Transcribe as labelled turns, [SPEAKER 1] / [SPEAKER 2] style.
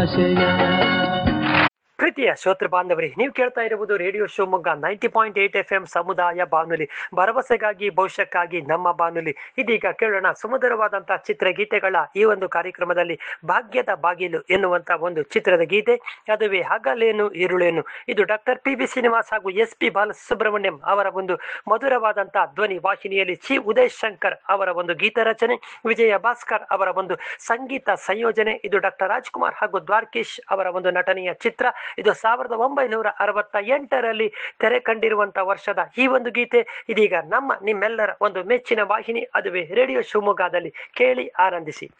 [SPEAKER 1] ಪ್ರೀತಿಯ ಶ್ರೋತೃ ಬಾಂಧವರೇ ನೀವು ಕೇಳ್ತಾ ಇರುವುದು radio Shivamogga ninety point eight F M ಸಮುದಾಯ ಬಾನುಲಿ ಭರವಸೆಗಾಗಿ ಭವಿಷ್ಯಕ್ಕಾಗಿ ನಮ್ಮ ಬಾನುಲಿ ಇದೀಗ ಕೇಳೋಣ ಸುಮಧುರವಾದಂತಹ ಚಿತ್ರಗೀತೆಗಳ ಈ ಒಂದು ಕಾರ್ಯಕ್ರಮದಲ್ಲಿ ಭಾಗ್ಯದ ಬಾಗಿಲು ಎನ್ನುವಂತ ಒಂದು ಚಿತ್ರದ ಗೀತೆ ಅದುವೇ ಹಗಲೇನು ಇರುಳೇನು ಇದು ಡಾಕ್ಟರ್ ಪಿ ಬಿ ಶ್ರೀನಿವಾಸ್ ಹಾಗೂ ಎಸ್ ಪಿ ಬಾಲಸುಬ್ರಹ್ಮಣ್ಯಂ ಅವರ ಒಂದು ಮಧುರವಾದಂತಹ ಧ್ವನಿ ವಾಹಿನಿಯಲ್ಲಿ ಚಿ ಉದಯ್ ಶಂಕರ್ ಅವರ ಒಂದು ಗೀತ ರಚನೆ ವಿಜಯ ಭಾಸ್ಕರ್ ಅವರ ಒಂದು ಸಂಗೀತ ಸಂಯೋಜನೆ ಇದು ಡಾಕ್ಟರ್ ರಾಜ್ಕುಮಾರ್ ಹಾಗೂ ದ್ವಾರಕೀಶ್ ಅವರ ಒಂದು ನಟನೆಯ ಚಿತ್ರ ಇದು ಸಾವಿರದ ಒಂಬೈನೂರ ಅರವತ್ತ ಎಂಟರಲ್ಲಿ ತೆರೆ ಕಂಡಿರುವಂತಹ ವರ್ಷದ ಈ ಒಂದು ಗೀತೆ ಇದೀಗ ನಮ್ಮ ನಿಮ್ಮೆಲ್ಲರ ಒಂದು ಮೆಚ್ಚಿನ ವಾಹಿನಿ ಅದುವೇ ರೇಡಿಯೋ ಶಿವಮೊಗ್ಗದಲ್ಲಿ ಕೇಳಿ ಆನಂದಿಸಿ